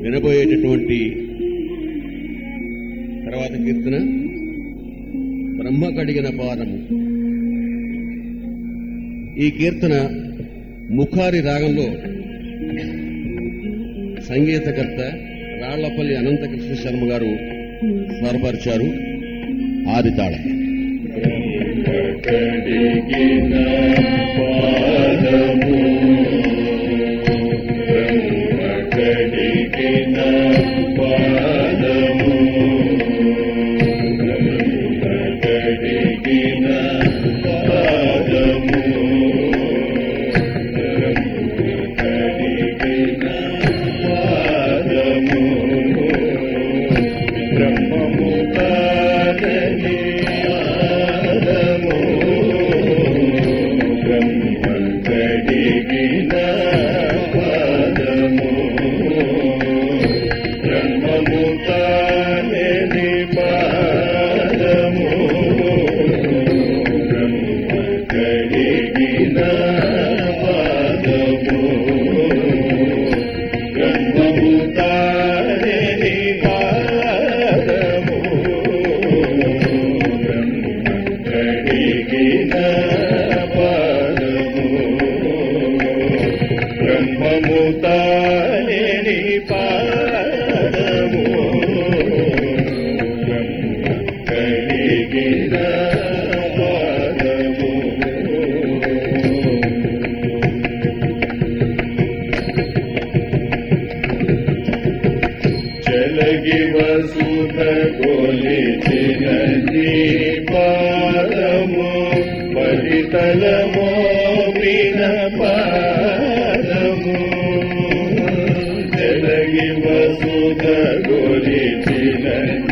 వినబోయేటటువంటి తర్వాత కీర్తన బ్రహ్మ కడిగిన పాదము ఈ కీర్తన ముఖారి రాగంలో సంగీతకర్త రాళ్లపల్లి అనంతకృష్ణ శర్మ గారు స్వరపరిచారు ఆది తాళం కడిగిన పాదము బ్రహ్మ కడిగిన పాదము బ్రహ్మ కడిగిన పాదము బ్రహ్మ కడిగిన పాదము బ్రహ్మము కాదని పాదము బ్రహ్మ కడిగిన పాదము బ్రహ్మము కాదని పాదము బ్రహ్మ కడిగిన పాదము బ్రహ్మము కాదని పాదము బ్రహ్మ కడిగిన పాదము బ్రహ్మము తానేని పాదము బ్రహ్మ కడిగిన పాదము చలగి వసుధ కొలిచిన పాదము పరితలమో విన పాదము చలగి వసుధ కొలిచిన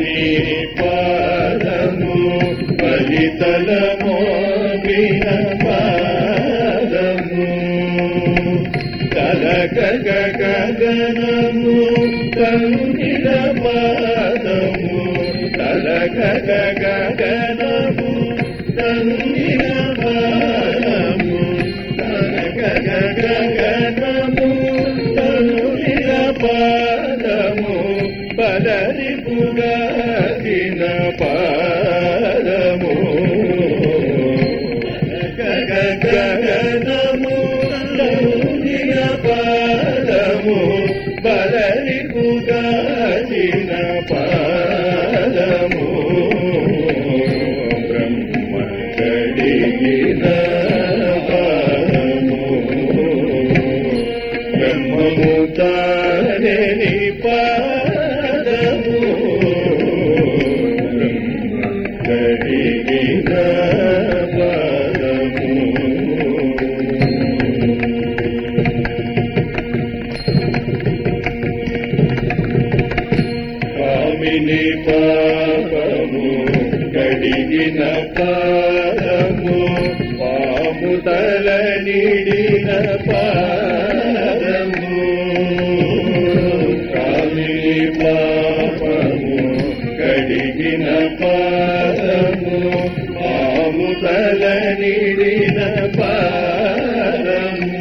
పాదము పరితలమో విన పాదము కలక గగనము కరుణిల పాదము కలక గగనము కరుణిల పాదము కలక గగనము కరుణిల పాదము పదరి పుగాదిన పాదము గగనము కరుణిల పాదము బదరి పుగాదిన పాదము బ్రహ్మ కడిగిన పాదము బ్రహ్మము తారని పాదము బ్రహ్మ కడిగిన పాదము కామిని పాపము కడిగిన పాదము పాము తల నిడిన పాదము కామిని పాపము కడిగిన పాదము పాము తల నిడిన పాదము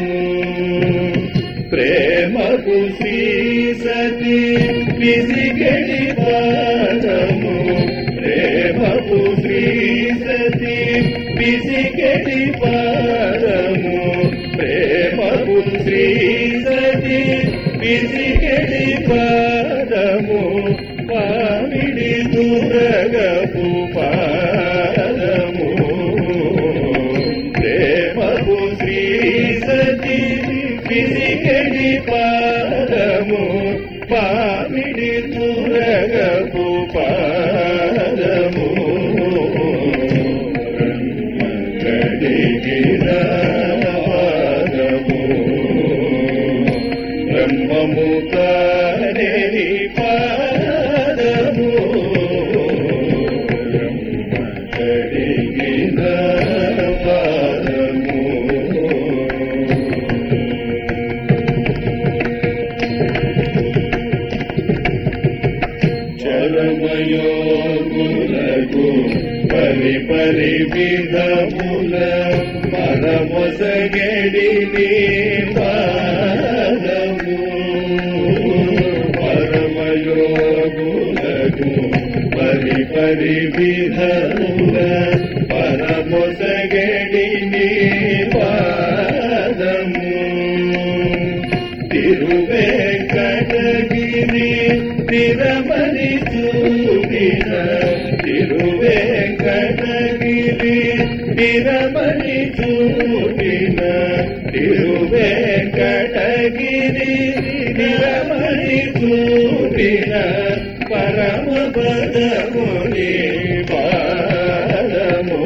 ప్రేమకు శ్రీ సతి విసిగడి పాదము ప్రేమకు శ్రీ సతి విసిగడి పాదము ప్రేమకు శ్రీ సతి విసిగడి పాదము పామిడి దురగపు పాదము ప్రేమకు శ్రీ సతి విసిగడి పాదము పామిడి తురగపు పాదము బ్రహ్మ కడిగిన పాదము బ్రహ్మము కాని పాదము బ్రహ్మ కడిగిన పాదము చరమయోగులకు పరి పరి విధముల పరమొసగడి పాదము పర పరి విధముగా పరమొసగడి నీ పాదము తిరువేంకటగిరి తిరమని చూపిన తిరువేంకటగిరి తిరమని చూపిన తిరువేంకటగిరి తిరమని చూపిన పరమ పదముని పాదము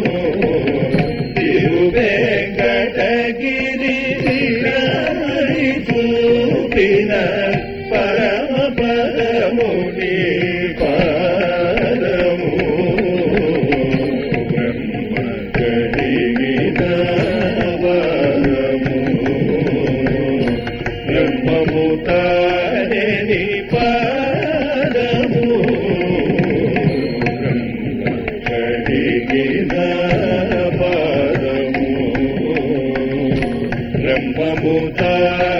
తిరువేంకటగిరి తిరమని చూపిన పరమ పదముని పాదము బ్రహ్మ కడిగిన వరము బ్రహ్మము తారని పాదము బ్రహ్మ కడిగిన పాదము బ్రహ్మము తారని